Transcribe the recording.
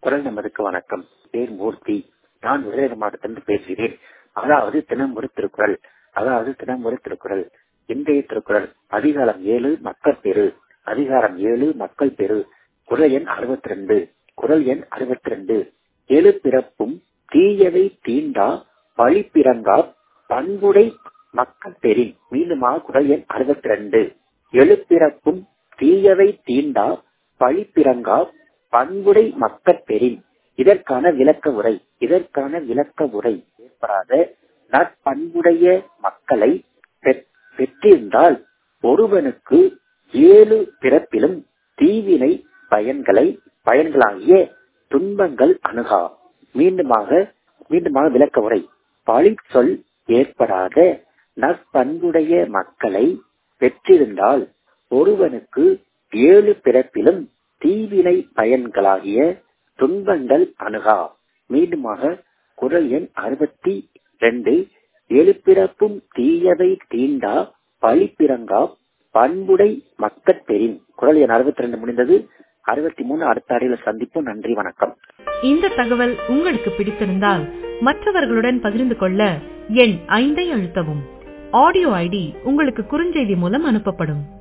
குரல் நமதுக்கு வணக்கம் பேர் மூர்த்தி நான் விருதுநகர் மாவட்டத்திலிருந்து பேசுகிறேன் அதாவது தினம் ஒரு திருக்குறள் அதாவது தினம் ஒரு திருக்குறள் இன்றைய திருக்குறள் அதிகாரம் ஏழு மக்கள் பெரு அதிகாரம் ஏழு மக்கள் பெரு குரல் எண் அறுபத்தி ரெண்டு குரல் எண் அறுபத்தி ரெண்டு எழு பிறப்பும் தீயவை தீண்டா பழி பிறங்கா பண்புடை மக்கள் பெறின் மீண்டுமாக குரல் எண் அறுபத்தி ரெண்டு எழுப்பிறப்பும் தீயவை தீண்டா பழி பிறங்கா பண்புடை மக்கள் பெறின் இதற்கான விளக்க உரை இதற்கான விளக்க உரை ஏற்படாத நற்பண்புடைய மக்களை பெற்றிருந்தால் ஒருவனுக்கு ஏழு பிறப்பிலும் தீவினை பயன்களை பயன்களாகிய துன்பங்கள் அணுகா மீண்டுமாக மீண்டுமாக விளக்க உரை பழி சொல் ஏற்படாத நற்பண்புடைய மக்களை பெற்றிருந்தால் ஒருவனுக்கு ஏழு பிறப்பிலும் தீவினை பயன்களாகிய துன்பங்கள் அணுகா மீண்டுமாக குரல் எண் அறுபத்தி ரெண்டு எழுப்பிறப்பும் தீயவை தீண்டா பழி பிறங்கா பண்புடை மக்கட்பெறின் குரல் எண் அறுபத்தி ரெண்டு முடிந்தது அறுபத்தி மூணு அடுத்த அறையில சந்திப்போம் நன்றி வணக்கம் இந்த தகவல் உங்களுக்கு பிடித்திருந்தால் மற்றவர்களுடன் பகிர்ந்து கொள்ள எண் ஐந்தை அழுத்தவும் ஆடியோ ஐடி உங்களுக்கு குறுஞ்செய்தி மூலம் அனுப்பப்படும்